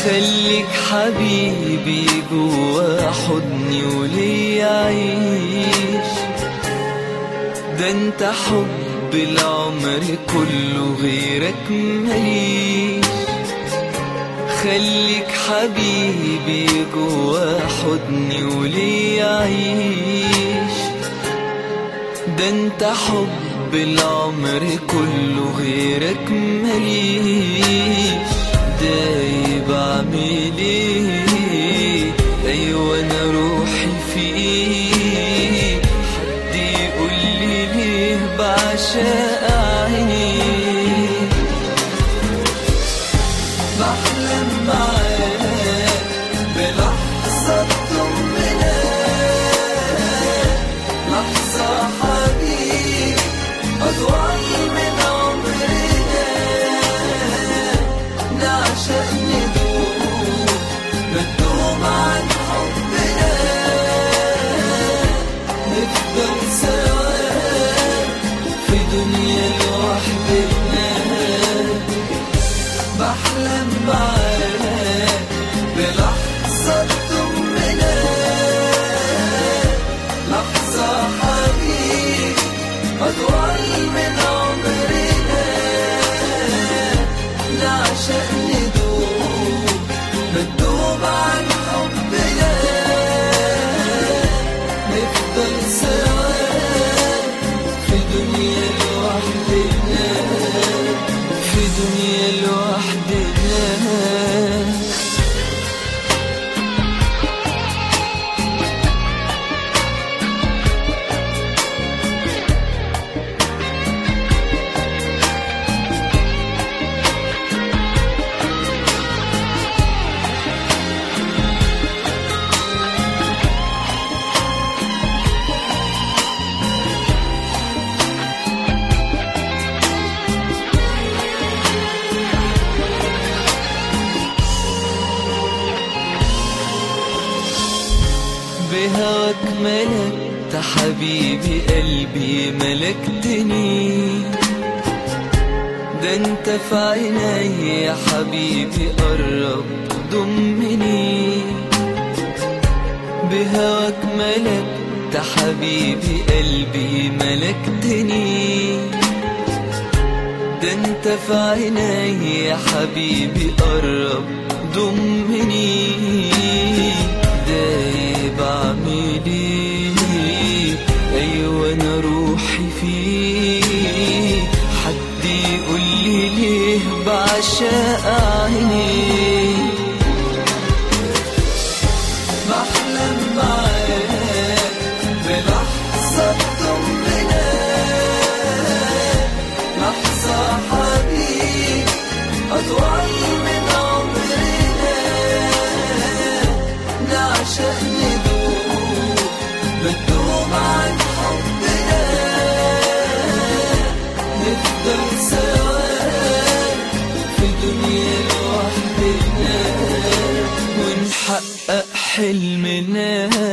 خليك حبيبي جوا حضني ولي عيش ده انت حب العمر كله غيرك مليش خليك حبيبي جوا حضني ولي عيش ده انت حب العمر كله غيرك مليش دايب اعمل ايه ايوه انا روحي فيه حد يقول لي ليه بعشق عينيك بحلم معاك بلحظة طمنا لحظة حبيب أطول من عمرنا نعشق ندوب ندوم عن حبنا نفضل سوا في دنيا لوحدنا بحلم معاك بلحظة طمنا لحظة حبيب أطول من عمرنا نعشق ندوب ندوب عن حبنا نفضل سوا في دنيا لوحدنا في دنيا لوحدنا بهواك ملكت حبيبي قلبي ملكتني ده انت في عيني يا حبيبي قرب ضمني بهواك ملكت حبيبي قلبي ملكتني ده انت في عيني يا حبيبي قرب ضمني دايب اعمل ايه ايوه انا روحي فيه حد يقول لي ليه بعشق عينيك بحلم معاك بلحظة طمنا لحظة حبيب أطول من عمرنا نعشق ندوب بتدوم عن حبنا نفضل سوا في دنيا لوحدنا ونحقق حلمنا